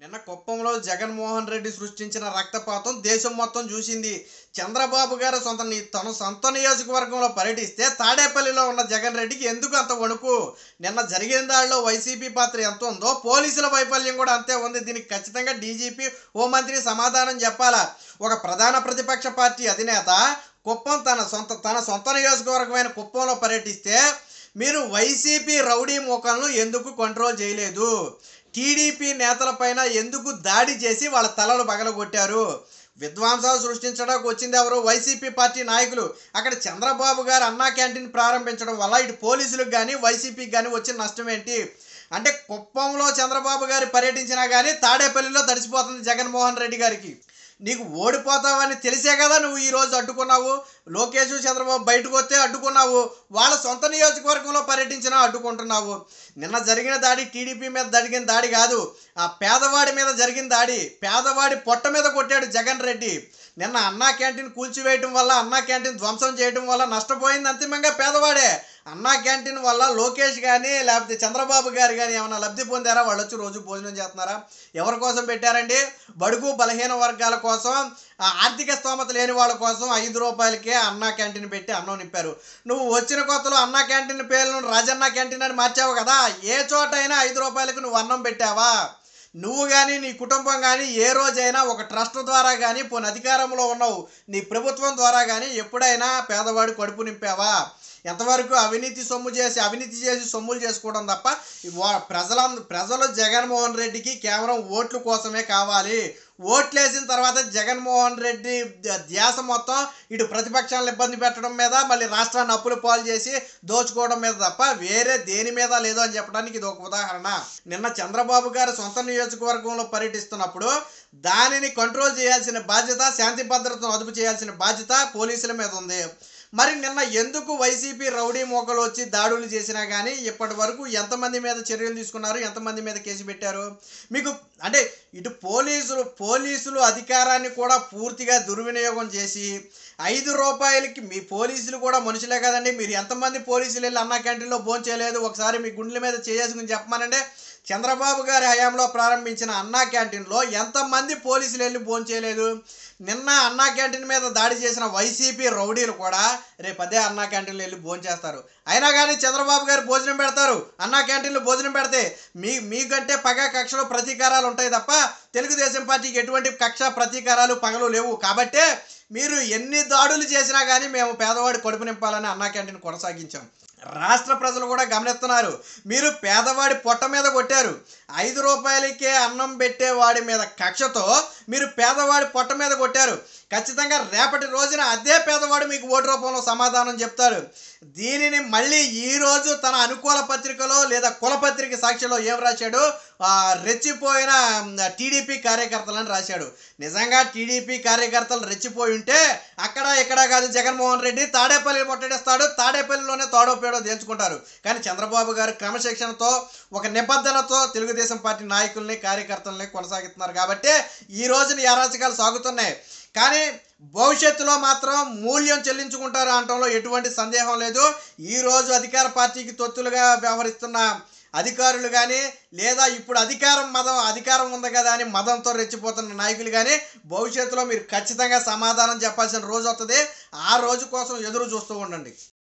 నిన్న కుప్పంలో జగన్మోహన్ రెడ్డి సృష్టించిన రక్తపాతం దేశం మొత్తం చూసింది చంద్రబాబు గారు సొంత ని- తన సొంత నియోజకవర్గంలో పర్యటిస్తే తాడేపల్లిలో ఉన్న జగన్ రెడ్డికి ఎందుకు అంత వణుకు నిన్న జరిగిన దాడిలో వైసీపీ పాత్ర ఎంత ఉందో పోలీసుల వైఫల్యం కూడా అంతే ఉంది దీనికి ఖచ్చితంగా డీజీపీ హోంమంత్రి సమాధానం చెప్పాలా ఒక ప్రధాన ప్రతిపక్ష పార్టీ అధినేత కుప్పం తన సొంత తన సొంత నియోజకవర్గమైన కుప్పంలో పర్యటిస్తే మీరు వైసీపీ రౌడీ మూకలను ఎందుకు కంట్రోల్ చేయలేదు టీడీపీ నేతలపైన ఎందుకు దాడి చేసి వాళ్ళ తలలు పగలగొట్టారు విధ్వంసాలు సృష్టించడానికి వచ్చింది ఎవరు వైసీపీ పార్టీ నాయకులు అక్కడ చంద్రబాబు గారు అన్నా క్యాంటీన్ ప్రారంభించడం వల్ల ఇటు పోలీసులకు కానీ వైసీపీకి కానీ వచ్చిన నష్టం ఏంటి అంటే కుప్పంలో చంద్రబాబు గారు పర్యటించినా కానీ తాడేపల్లిలో తడిసిపోతుంది జగన్మోహన్ రెడ్డి గారికి నీకు ఓడిపోతావని తెలిసే కదా నువ్వు ఈ రోజు అడ్డుకున్నావు లోకేష్ చంద్రబాబు బయటకు వస్తే అడ్డుకున్నావు వాళ్ళ సొంత నియోజకవర్గంలో పర్యటించినా అడ్డుకుంటున్నావు నిన్న జరిగిన దాడి టీడీపీ మీద జరిగిన దాడి కాదు ఆ పేదవాడి మీద జరిగిన దాడి పేదవాడి పొట్ట మీద కొట్టాడు జగన్ రెడ్డి నిన్న అన్నా క్యాంటీన్ కూల్చివేయటం వల్ల అన్నా క్యాంటీన్ ధ్వంసం చేయడం వల్ల నష్టపోయింది అంతిమంగా పేదవాడే అన్నా క్యాంటీన్ వల్ల లోకేష్ కానీ లేకపోతే చంద్రబాబు గారు కానీ ఏమైనా లబ్ధి పొందారా వాళ్ళు వచ్చి రోజు భోజనం చేస్తున్నారా ఎవరి కోసం పెట్టారండి బడుగు బలహీన వర్గాల కోసం ఆ ఆర్థిక స్తోమత లేని వాళ్ళ కోసం ఐదు రూపాయలకే అన్నా క్యాంటీన్ పెట్టి అన్నం నింపారు నువ్వు వచ్చిన కొత్తలో అన్నా క్యాంటీన్ పేర్లను రాజన్న క్యాంటీన్ అని మార్చావు కదా ఏ చోట అయినా ఐదు రూపాయలకు నువ్వు అన్నం పెట్టావా నువ్వు కానీ నీ కుటుంబం కానీ ఏ రోజైనా ఒక ట్రస్ట్ ద్వారా కానీ పోనీ అధికారంలో ఉన్నావు నీ ప్రభుత్వం ద్వారా కానీ ఎప్పుడైనా పేదవాడి కడుపు నింపావా ఎంతవరకు అవినీతి సొమ్ము చేసి అవినీతి చేసి సొమ్ములు చేసుకోవడం తప్ప వా- ప్రజల ప్రజలు జగన్మోహన్ రెడ్డికి కేవలం ఓట్ల కోసమే కావాలి ఓట్లు వేసిన తర్వాత జగన్మోహన్ రెడ్డి ద- ధ్యాస మొత్తం ఇటు ప్రతిపక్షాలను ఇబ్బంది పెట్టడం మీద మళ్ళీ రాష్ట్రాన్ని అప్పులు పాలు చేసి దోచుకోవడం మీద తప్ప వేరే దేని మీద లేదు అని చెప్పడానికి ఇది ఒక ఉదాహరణ నిన్న చంద్రబాబు గారు సొంత నియోజకవర్గంలో పర్యటిస్తున్నప్పుడు దానిని కంట్రోల్ చేయాల్సిన బాధ్యత శాంతి భద్రతను అదుపు చేయాల్సిన బాధ్యత పోలీసుల మీద ఉంది మరి నిన్న ఎందుకు వైసీపీ రౌడీ మోకలు వచ్చి దాడులు చేసినా కానీ ఇప్పటి వరకు ఎంతమంది మీద చర్యలు తీసుకున్నారు ఎంతమంది మీద కేసు పెట్టారు మీకు అంటే ఇటు పోలీసులు పోలీసులు అధికారాన్ని కూడా పూర్తిగా దుర్వినియోగం చేసి ఐదు రూపాయలకి మీ పోలీసులు కూడా మనుషులే కదండి మీరు ఎంతమంది పోలీసులు వెళ్ళి అన్నా క్యాంటీన్లో భోజనం చేయలేదు ఒకసారి మీ గుండెల మీద చేసుకుని చెప్పమనండి చంద్రబాబు గారి హయాంలో ప్రారంభించిన అన్నా క్యాంటీన్లో ఎంతమంది పోలీసులు వెళ్ళి భోజనం చేయలేదు నిన్న అన్నా క్యాంటీన్ మీద దాడి చేసిన వైసీపీ రౌడీలు కూడా రేపు అదే అన్నా క్యాంటీన్లో వెళ్ళి భోజనం చేస్తారు అయినా కానీ చంద్రబాబు గారు భోజనం పెడతారు అన్నా క్యాంటీన్లో భోజనం పెడితే మీ మీకంటే పగ కక్షలో ప్రతీకారాలు ఉంటాయి తప్ప తెలుగుదేశం పార్టీకి ఎటువంటి కక్ష ప్రతీకారాలు పగలు లేవు కాబట్టే మీరు ఎన్ని దాడులు చేసినా కానీ మేము పేదవాడి కడుపు నింపాలని అన్నా క్యాంటీన్ కొనసాగించాం రాష్ట్ర ప్రజలు కూడా గమనిస్తున్నారు మీరు పేదవాడి పొట్ట మీద కొట్టారు ఐదు రూపాయలకే అన్నం పెట్టేవాడి మీద కక్షతో మీరు పేదవాడి పొట్ట మీద కొట్టారు ఖచ్చితంగా రేపటి రోజున అదే పేదవాడు మీకు ఓటు రూపంలో సమాధానం చెప్తాడు దీనిని మళ్ళీ ఈ రోజు తన అనుకూల పత్రికలో లేదా కులపత్రిక సాక్షిలో ఏం రాశాడు ఆ, రెచ్చిపోయిన టీడీపీ కార్యకర్తలని రాశాడు నిజంగా టీడీపీ కార్యకర్తలు రెచ్చిపోయి ఉంటే అక్కడ ఇక్కడ కాదు జగన్మోహన్ రెడ్డి తాడేపల్లి ముట్టడిస్తాడు తాడేపల్లిలోనే తోడోపేడో తేల్చుకుంటారు కానీ చంద్రబాబు గారు క్రమశిక్షణతో ఒక నిబద్ధనతో తెలుగుదేశం పార్టీ నాయకుల్ని కార్యకర్తల్ని కొనసాగిస్తున్నారు కాబట్టి ఈ రోజున ఈ అరాచకాలు సాగుతున్నాయి కానీ భవిష్యత్తులో మాత్రం మూల్యం చెల్లించుకుంటారు అనటంలో ఎటువంటి సందేహం లేదు ఈ రోజు అధికార పార్టీకి తొత్తులుగా వ్యవహరిస్తున్న అధికారులు కానీ లేదా ఇప్పుడు అధికారం మదం అధికారం ఉంది కదా అని మదంతో రెచ్చిపోతున్న నాయకులు కానీ భవిష్యత్తులో మీరు ఖచ్చితంగా సమాధానం చెప్పాల్సిన రోజు వస్తుంది ఆ రోజు కోసం ఎదురు చూస్తూ ఉండండి